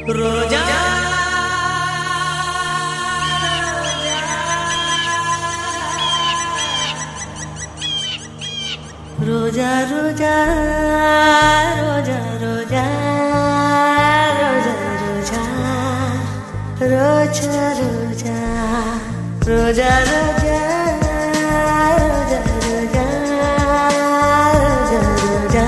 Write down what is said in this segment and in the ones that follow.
ரோஜா ரோஜா ரோஜா ரோஜா ரோஜா ரோஜா ரோஜா ரோஜா ரோஜா ரோஜா ரோஜா ரோஜா ரோஜா ரோஜா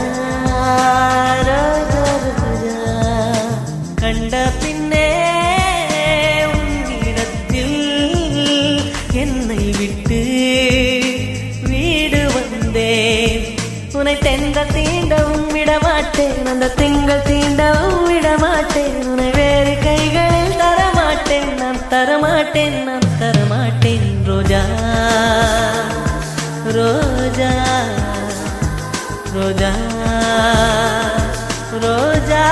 ரோஜா ரோஜா கண்ட பின்னே உன்னிடத்தில் என்னை விட்டு வீடு வந்தேன் உன்னை தெங்கள் தீண்டவும் விடமாட்டேன் அந்த திங்கள் தீண்டவும் விடமாட்டேன் உன்னை வேறு கைகளில் தரமாட்டேன் நான் தரமாட்டேன் நான் தரமாட்டேன் ரோஜா ரோஜா ரோஜா ரோஜா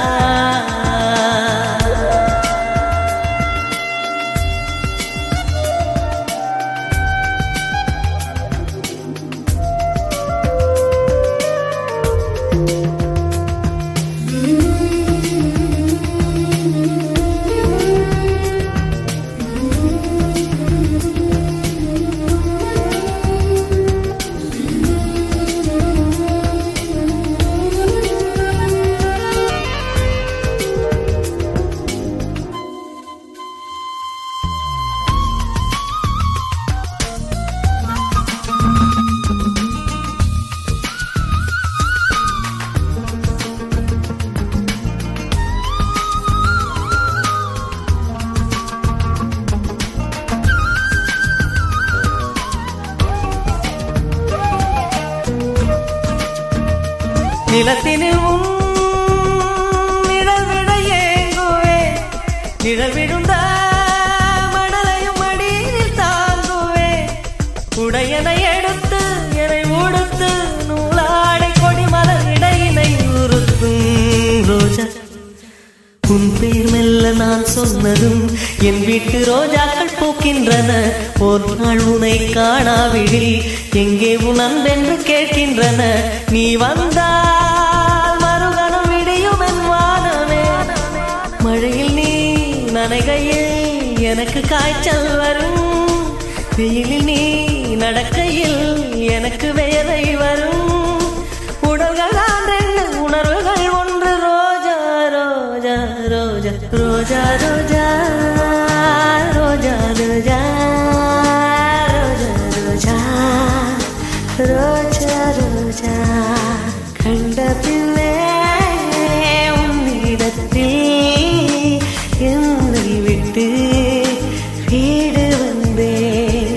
நிலத்தினில் உன் நிழல் விட ஏங்குவே நிழல் விழுந்த மணலையும் அடியில் தாங்குவே உடையனை எடுத்து என்னை உடுத்து நூலாடை கொடி மலர் இடையினை உறுத்தும் ரோஜா உன் பேர் மெல்ல நான் சொன்னதும் என் வீட்டு ரோஜாக்கள் பூக்கின்றன ஒரு நாள் உனை காணாவிடில் எங்கே உன் அன்பென்று கேட்கின்றன நீ வந்தால் மறுகணம் விடியும் என் வானமே மழையில் நீ நனைகையில் எனக்கு காய்ச்சல் வரும் வெயிலில் நீ நடக்கையில் எனக்கு வேலை வரும் உடல்கள் தான் ரெண்டு உணர்வுகள் ஒன்று ரோஜா ரோஜா ரோஜா ரோஜா ரோஜா ரோஜா ரோஜா ரோஜா ரோஜா ரோஜா ரோஜா கண்ட பின்னே உன்னிடத்தில் என்னை விட்டு வீடு வந்தேன்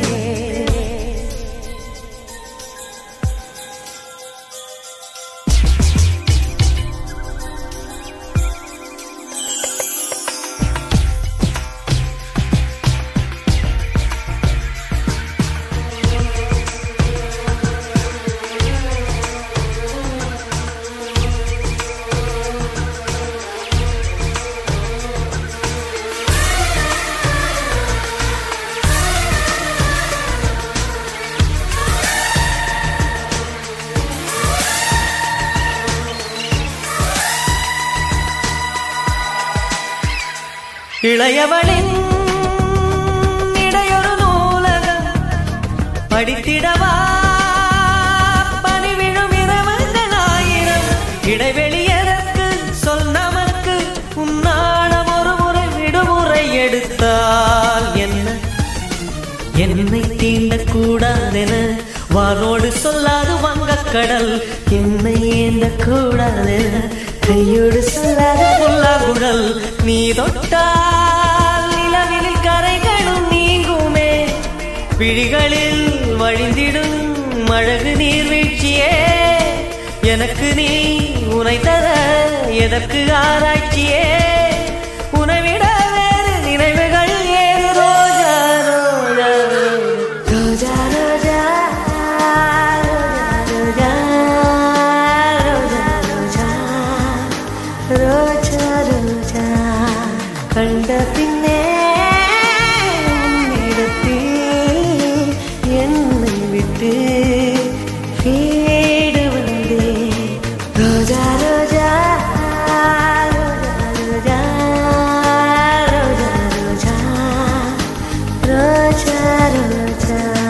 இளையவளின் இடையொரு நூலகம் படித்திடவா பணிவிழும் இரவுகள் ஆயிரம் இடைவெளி எதற்கு சொல் நமக்கு உன்னாடம் ஒரு முறை விடுமுறை எடுத்தால் என்ன என்னை தீண்டக் கூடாதென வானோடு சொல்லாது வங்கக்கடல் என்னை ஏந்த கூடாதென கையோடு சொல்லாது புல்லாங்குழல் நீ தொட்டால் நிலவில் கரைகளும் நீங்குமே விழிகளில் வழிந்திடும் அழகு நீர்வீழ்ச்சியே எனக்கு நீ உனை தர எதற்கு ஆராய்ச்சியே உனவிட வேறு நினைவுகள் ஏது ரோஜா ரோஜா ரோஜா ரோஜா ரோஜா ரோஜா ரோஜா ரோஜா கண்ட பின்னே உன்னிடத்தில் என்னை விட்டு வீடு வந்தேன் ரோஜா ரோஜா ரோஜா ரோஜா ரோஜா